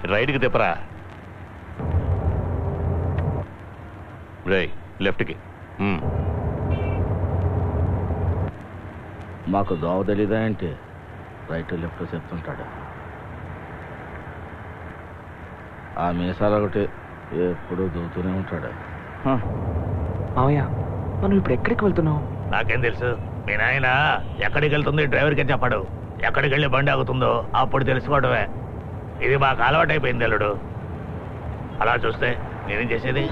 రైట్కి తిప్పరా రై లెఫ్ట్కి ఉమ్. మాకు దోవ తెలీదా ఏంటి రైట్ లెఫ్ట్ చెప్తుంటాడు ఆ మీసాలు ఒకటి ఎప్పుడు దూతూనే ఉంటాడు మావయ్య మనం ఇప్పుడు ఎక్కడికి వెళ్తున్నావు నాకేం తెలుసు మీ నాయన ఎక్కడికి వెళ్తుంది డ్రైవర్కే చెప్పడు ఎక్కడికి వెళ్ళి బండి ఆగుతుందో అప్పుడు తెలుసుకోవడమే ఇది మాకు అలవాటైపోయింది అల్లుడు అలా చూస్తే నేనేం చేసేది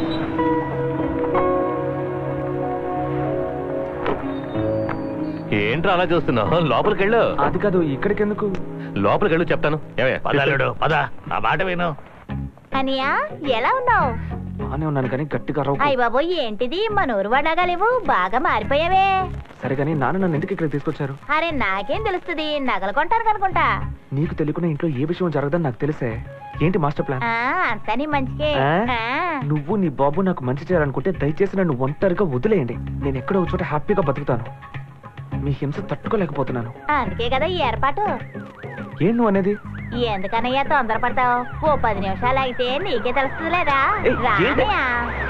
ఏంట్రా అలా చూస్తున్నావు లోపలికి వెళ్ళు అది కాదు ఇక్కడికి ఎందుకు లోపలికి వెళ్ళు చెప్తాను పదలుడు పద ఆ మాట విను అనియా ఎలా ఉన్నావు బానే ఉన్నాను కానీ గట్టిగా రవ్వు అయ్య బాబోయ్ ఏంటిది మన ఊరు వడగలేవు బాగా మారిపోయావే సరే కానీ నాన్న నన్ను ఎందుకు ఇక్కడ తీసుకొచ్చారు అరే నాకేం తెలుస్తుంది నగలు కొంటారు అనుకుంటా నీకు తెలియకుండా ఇంట్లో ఏ విషయం జరగదని నాకు తెలిసే ఏంటి మాస్టర్ ప్లాన్ ఆ, అంతా నీ మంచికే ఆ? ఆ, నువ్వు నీ బాబు నాకు మంచి చేయాలనుకుంటే దయచేసి నన్ను ఒంటరిగా వదిలేయండి నేను ఎక్కడో ఒక చోట హ్యాపీగా బతుకుతాను మీ హింస తట్టుకోలేకపోతున్నాను అందుకే కదా ఈ ఏర్పాటు ఏం నువ్వు అనేది ఎందుకనయ్యా తొందరపడతావు ఓ పది నిమిషాలు అయితే నీకే తెలుస్తుంది లేదా ఏయ్, ఏంటి? రానయ్యా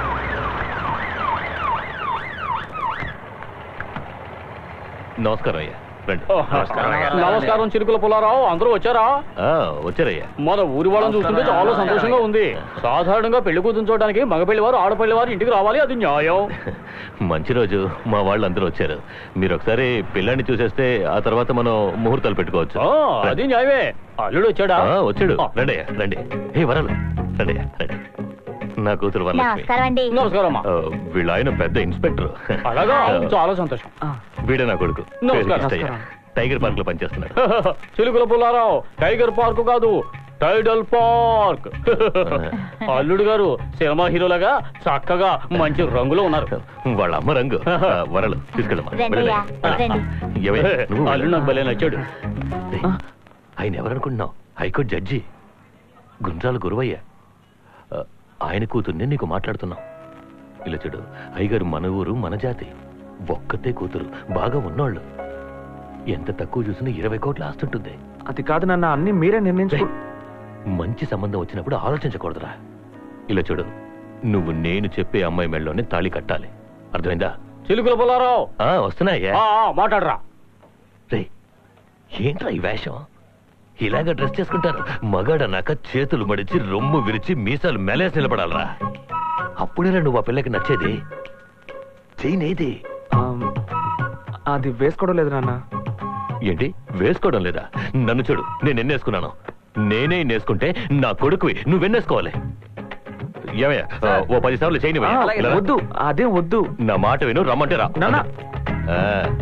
నమస్కారం అయ్యా రండి నమస్కారం చిరుకుల పుల్లారావు అందరూ వచ్చారా ఆ, వచ్చారయ్యా మన ఊరి వాళ్ళని చూస్తుంటే చాలా సంతోషంగా ఉంది సాధారణంగా పెళ్లి కూతురు చూడడానికి మగపెళ్లి వారు ఆడపల్లి వారు ఇంటికి రావాలి అది న్యాయం మంచి రోజు మా వాళ్ళు అందరూ వచ్చారు మీరు ఒకసారి పిల్లాన్ని చూసేస్తే ఆ తర్వాత మనం ముహూర్తాలు పెట్టుకోవచ్చు ఆ, అది న్యాయమే అల్లుడు వచ్చాడా ఆ, వచ్చాడు ఆ. రండి అయ్యా రండి ఏ వరాలు రండి అయ్యా రండి నా కూతురు వరలక్ష్మి నమస్కారం అండి నమస్కారం అమ్మా ఆ, వీళ్ళ ఆయన పెద్ద ఇన్స్పెక్టర్ అలాగా ఆ, చాలా సంతోషం ఆ, వీడే నా కొడుకు నమస్కారం. పేరు కృష్ణయ్య. నమస్కారం. టైగర్ పార్క్ లో పనిచేస్తున్నాడు చిలుకుల పుల్లారావు టైగర్ పార్క్ కాదు టైడల్ పార్క్ అల్లుడు గారు సినిమా హీరోలాగా చక్కగా మంచి రంగులో ఉన్నారు వాళ్ళ అమ్మ రంగు ఆ, వరలు తీసుకెళ్ళమ్మా రండి అయ్యా, రండి. ఏవయ్యా, నువ్వు అల్లుడు నాకు భలే నచ్చాడు ఏయ్, ఆయన ఎవరనుకుంటున్నావు హైకోర్టు జడ్జి గుండ్రాల గురువయ్య ఆ, ఆయన కూతుర్ని నీకు మాట్లాడుతున్నావు ఇలా చూడు అయ్యగారు మన ఊరు మన జాతి ఒక్కతే కూతురు బాగా ఉన్నోళ్ళు ఎంత తక్కువ చూసినా ఇరవై కోట్ల ఆస్తుంటుంది అది కాదు నాన్న అన్ని మీరే నిర్ణయించుకో మంచి సంబంధం వచ్చినప్పుడు ఆలోచించకూడదురా ఇలా చూడు నువ్వు నేను చెప్పే అమ్మాయి మెళ్ళలోనే తాళి కట్టాలి అర్థమైందా చిలుకుల పుల్లారావు ఆ, వస్తున్నాయ్యా ఆ, ఆ, మాట్లాడరా రే ఏంట్రా ఈ వేషం ఇలాగ డ్రెస్ చేసుకుంటారు మగాడన్నాక చేతులు మడిచి రొమ్ము విరిచి మీసాలు మెలేసి నిలబడాలరా అప్పుడేలా నువ్వు ఆ పిల్లకి నచ్చేది చేయనేది ఆమ్, అది వేసుకోవడం లేదు నాన్న ఏంటి వేసుకోవడం లేదా నన్ను చూడు నేను ఎన్నేసుకున్నాను నేనే ఎన్నేసుకుంటే నా కొడుకువి నువ్వెన్నేసుకోవాలి ఏమయ్యా ఆ, ఓ పది సార్లు చేయని ఆ, వద్దు అదేం వద్దు నా మాట విను రమ్మంటే రా నాన్న ఆ.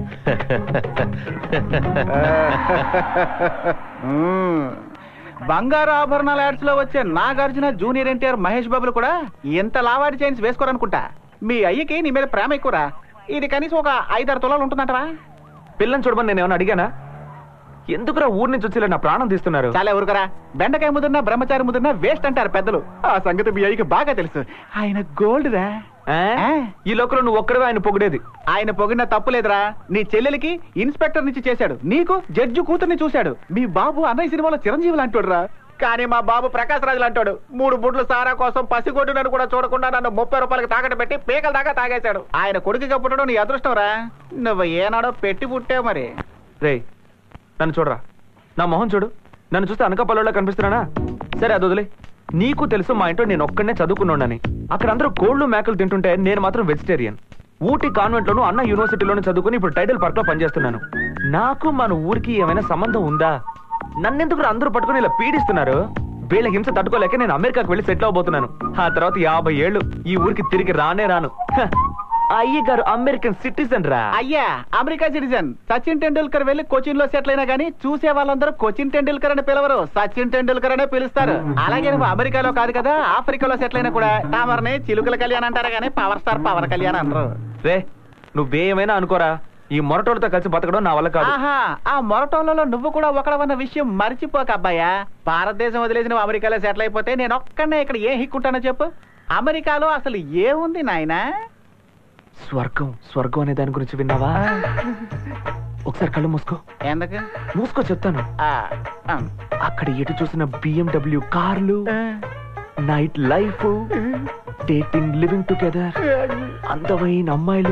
మ్మ్. బంగారు ఆభరణాల యాడ్స్ లో వచ్చే నాగార్జున జూనియర్ ఎన్టీఆర్ మహేష్ బాబులు కూడా ఎంత లావాడి చైన్స్ వేసుకోరనుకుంటా మీ అయ్యకి నీ మీద ప్రేమ ఎక్కువరా ఇది కనీసం ఒక ఐదారు తులాలు ఉంటుందంటవా పిల్లని చూడమని నేను ఏమైనా అడిగానా ఎందుకురా ఊరి నుంచి వచ్చి ఇలా నా ప్రాణం తీస్తున్నారు చాలా ఊరుకరా బెండకాయ ముదిరినా బ్రహ్మచారి ముదిరినా వేస్ట్ అంటారు పెద్దలు ఆ సంగతి మీ అయ్యకి బాగా తెలుసు ఆయన గోల్డ్ రా ఆ? ఆ. ఈ లోకంలో నువ్వు ఒక్కడే ఆయన పొగిడేది ఆయన పొగిన తప్పులేదురా నీ చెల్లెలికి ఇన్స్పెక్టర్ నుంచి చేశాడు నీకు జడ్జి కూతుర్ని చూశాడు మీ బాబు అన్నయ్య సినిమాలో చిరంజీవి లాంటోడు రా కానీ మా బాబు ప్రకాశ్ రాజు లాంటాడు మూడు బుడ్లు సారా కోసం పసిగొడ్డు నన్ను కూడా చూడకుండా నన్ను ముప్పై రూపాయలకి తాకట్టు పెట్టి పీకల దాకా తాగేశాడు ఆయన కొడుకుగా పుట్టడం నీ అదృష్టం రా నువ్వు ఏనాడో పెట్టి పుట్టావు మరి రేయ్ నన్ను చూడరా నా మొహం చూడు నన్ను చూస్తే అనకాపల్లిలో కనిపిస్తున్నానా సరే అది వదిలే నీకు తెలుసు మా ఇంట్లో నేను ఒక్కడనే చదువుకున్నానని అక్కడ అందరూ కోళ్లు మేకలు తింటుంటే నేను మాత్రం వెజిటేరియన్ ఊటీ కాన్వెంట్ లోను అన్న యూనివర్సిటీలోను చదువుకుని ఇప్పుడు టైటిల్ పార్క్ లో పనిచేస్తున్నాను నాకు మన ఊరికి ఏమైనా సంబంధం ఉందా నన్నెందుకు అందరూ పట్టుకుని ఇలా పీడిస్తున్నారు వీళ్ళ హింస తట్టుకోలేక నేను అమెరికాకు వెళ్ళి సెటిల్ అవబోతున్నాను ఆ తర్వాత యాభై ఏళ్ళు ఈ ఊరికి తిరిగి రానే రాను హ, అయ్య గారు అమెరికన్ సిటిజన్ రా అయ్యా అమెరికా సిటిజన్ సచిన్ టెండూల్కర్ వెళ్ళి కోచిన్ లో సెటిల్ అయినా గానీ చూసే వాళ్ళందరూ కోచిన్ టెండూల్కర్ అని పిలవరు సచిన్ టెండూల్కర్ అనే పిలుస్తారు అలాగే నువ్వు అమెరికాలో కాదు కదా ఆఫ్రికాలో సెటిల్ అయినా కూడా తామరని చిలుకల కళ్యాణ్ అంటారా గానీ పవర్ స్టార్ పవర్ కళ్యాణ్ అనరు రే నువ్వేమైనా అనుకోరా ఈ మొరటోళ్ళతో కలిసి బతకడం నా వల్ల కాదు ఆహా ఆ మొరటోళ్ళలో నువ్వు కూడా ఒకడవన్న విషయం మర్చిపోక అబ్బాయా భారతదేశం వదిలేసి నువ్వు అమెరికాలో సెటిల్ అయిపోతే నేను ఒక్కనే ఇక్కడ ఏ హిక్కుంటానో చెప్పు అమెరికాలో అసలు ఏముంది నాయనా స్వర్గం స్వర్గం అనే దాని గురించి విన్నావా ఒకసారి కళ్ళు మూసుకో ఎందుకు మూసుకో చెప్తాను ఆ, ఆ. అక్కడ ఎటు చూసిన బిఎండబ్ల్యూ కార్లు night life dating living together అందమైన అమ్మాయిలు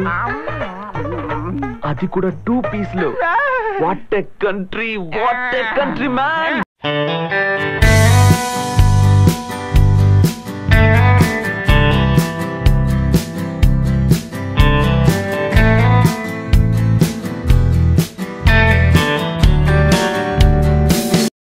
అది కూడా టూ పీస్ లో what a country what a country man